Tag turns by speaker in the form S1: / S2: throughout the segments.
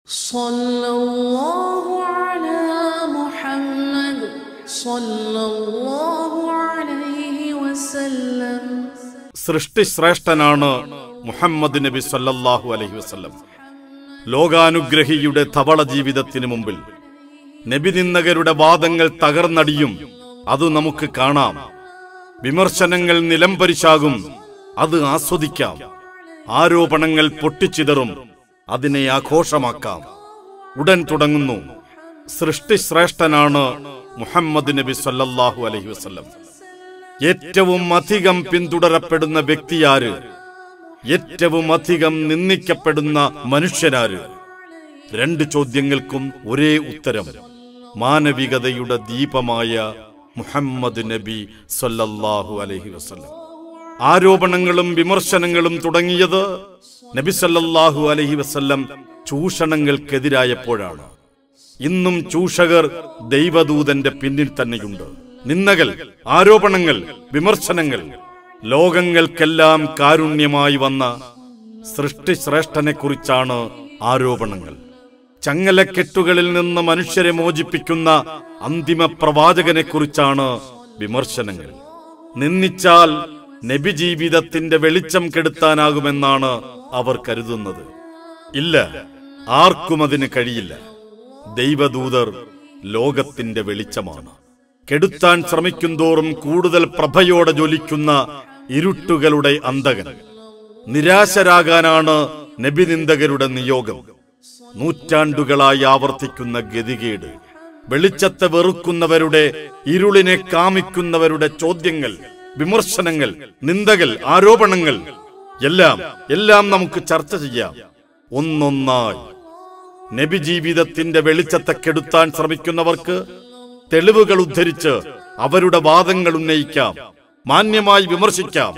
S1: صلى الله على محمد صلى الله عليه وسلم
S2: സൃഷ്ടിശ്രേഷ്ഠനാണ് മുഹമ്മദ് നബി സല്ലല്ലാഹു അലൈഹി വസല്ലം ലോകാനുഗ്രഹിയുടെ ധവള ജീവിതത്തിന് മുമ്പിൽ നബി നിന്ദകരുടെ വാദങ്ങൾ തകർന്നടിയും അത് നമുക്ക് കാണാം വിമർശനങ്ങൾ നിലംപരിശാകും അത് ആസ്വദിക്കാം ആരോപണങ്ങൾ പൊട്ടിച്ചിതറും അതിനെ ആഘോഷമാക്കാം ഉടൻ തുടങ്ങുന്നു സൃഷ്ടിശ്രേഷ്ഠനാണ് മുഹമ്മദ് നബി സല്ലല്ലാഹു അലൈഹി വസല്ലം ഏറ്റവും അധികം പിന്തുടരപ്പെടുന്ന വ്യക്തിയാര് ഏറ്റവും അധികം നിന്ദിക്കപ്പെടുന്ന മനുഷ്യരാര് രണ്ട് ചോദ്യങ്ങൾക്കും ഒരേ ഉത്തരം മാനവികതയുടെ ദീപമായ മുഹമ്മദ് നബി സല്ലല്ലാഹു അലൈഹി വസല്ലം ആരോപണങ്ങളും വിമർശനങ്ങളും തുടങ്ങിയത് നബി സല്ലല്ലാഹു അലൈഹി വസല്ലം ചൂഷണങ്ങൾക്കെതിരായപ്പോഴാണ് ഇന്നും ചൂഷകർ ദൈവദൂതന്റെ പിന്നിൽ തന്നെയുണ്ട് നിന്ദകൾ ആരോപണങ്ങൾ വിമർശനങ്ങൾ ലോകങ്ങൾക്കെല്ലാം കാരുണ്യമായി വന്ന സൃഷ്ടിശ്രേഷ്ഠനെ കുറിച്ചാണ് ആരോപണങ്ങൾ ചങ്ങലക്കെട്ടുകളിൽ നിന്ന് മനുഷ്യരെ മോചിപ്പിക്കുന്ന അന്തിമ പ്രവാചകനെ കുറിച്ചാണ് വിമർശനങ്ങൾ നിന്ദിച്ചാൽ നബി ജീവിതത്തിന്റെ വെളിച്ചം കെടുത്താനാകുമെന്നാണ് അവർ കരുതുന്നത് ഇല്ല ആർക്കും അതിന് കഴിയില്ല ദൈവദൂതർ ലോകത്തിന്റെ വെളിച്ചമാണ് കെടുത്താൻ ശ്രമിക്കുന്തോറും കൂടുതൽ പ്രഭയോടെ ജ്വലിക്കുന്ന ഇരുട്ടുകളുടെ അന്തകൻ നിരാശരാകാനാണ് നബിനിന്ദകരുടെ നിയോഗം നൂറ്റാണ്ടുകളായി ആവർത്തിക്കുന്ന ഗതികേട് വെളിച്ചത്തെ വെറുക്കുന്നവരുടെ ഇരുളിനെ കാമിക്കുന്നവരുടെ ചോദ്യങ്ങൾ വിമർശനങ്ങൾ നിന്ദകൾ ആരോപണങ്ങൾ എല്ലാം എല്ലാം നമുക്ക് ചർച്ച ചെയ്യാം ഒന്നൊന്നായി നബി ജീവിതത്തിന്റെ വെളിച്ചത്തെ കെടുത്താൻ ശ്രമിക്കുന്നവർക്ക് തെളിവുകൾ ഉദ്ധരിച്ച് അവരുടെ വാദങ്ങൾ ഉന്നയിക്കാം മാന്യമായി വിമർശിക്കാം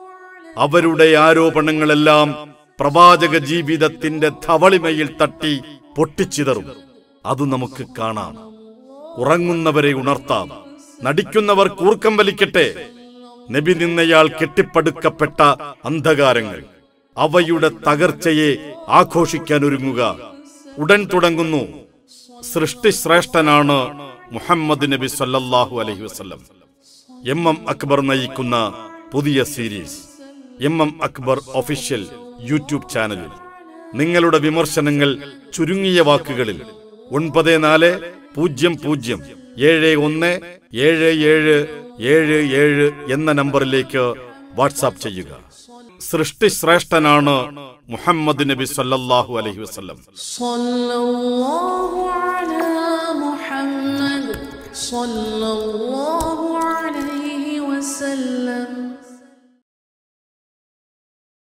S2: അവരുടെ ആരോപണങ്ങളെല്ലാം പ്രവാചക ജീവിതത്തിന്റെ ധവളിമയിൽ തട്ടി പൊട്ടിച്ചിതറും അത് നമുക്ക് കാണാം ഉറങ്ങുന്നവരെ ഉണർത്താം നടിക്കുന്നവർ കൂർക്കം വലിക്കട്ടെ നബി നിന്നയാൾ കെട്ടിപ്പടുക്കപ്പെട്ട അന്ധകാരങ്ങൾ അവയുടെ തകർച്ചയെ ആഘോഷിക്കാൻ ഒരുങ്ങുക ഉടൻ തുടങ്ങുന്നു സൃഷ്ടിശ്രേഷ്ഠനാണ് മുഹമ്മദ് നബി സല്ലല്ലാഹു അലൈഹി വസല്ലം എം എം അക്ബർ നയിക്കുന്ന പുതിയ series M M Akbar official YouTube ചാനലിൽ നിങ്ങളുടെ വിമർശനങ്ങൾ ചുരുങ്ങിയ വാക്കുകളിൽ ഒൻപത് നാല് പൂജ്യം പൂജ്യം ഏഴ് ഒന്ന് ഏഴ് ഏഴ് ഏഴ് ഏഴ് എന്ന നമ്പറിലേക്ക് വാട്സാപ്പ് ചെയ്യുക സൃഷ്ടിശ്രേഷ്ഠനാണ് മുഹമ്മദ് നബി സല്ലല്ലാഹു അലൈഹി വസല്ലം
S1: صلى الله على محمد صلى الله عليه وسلم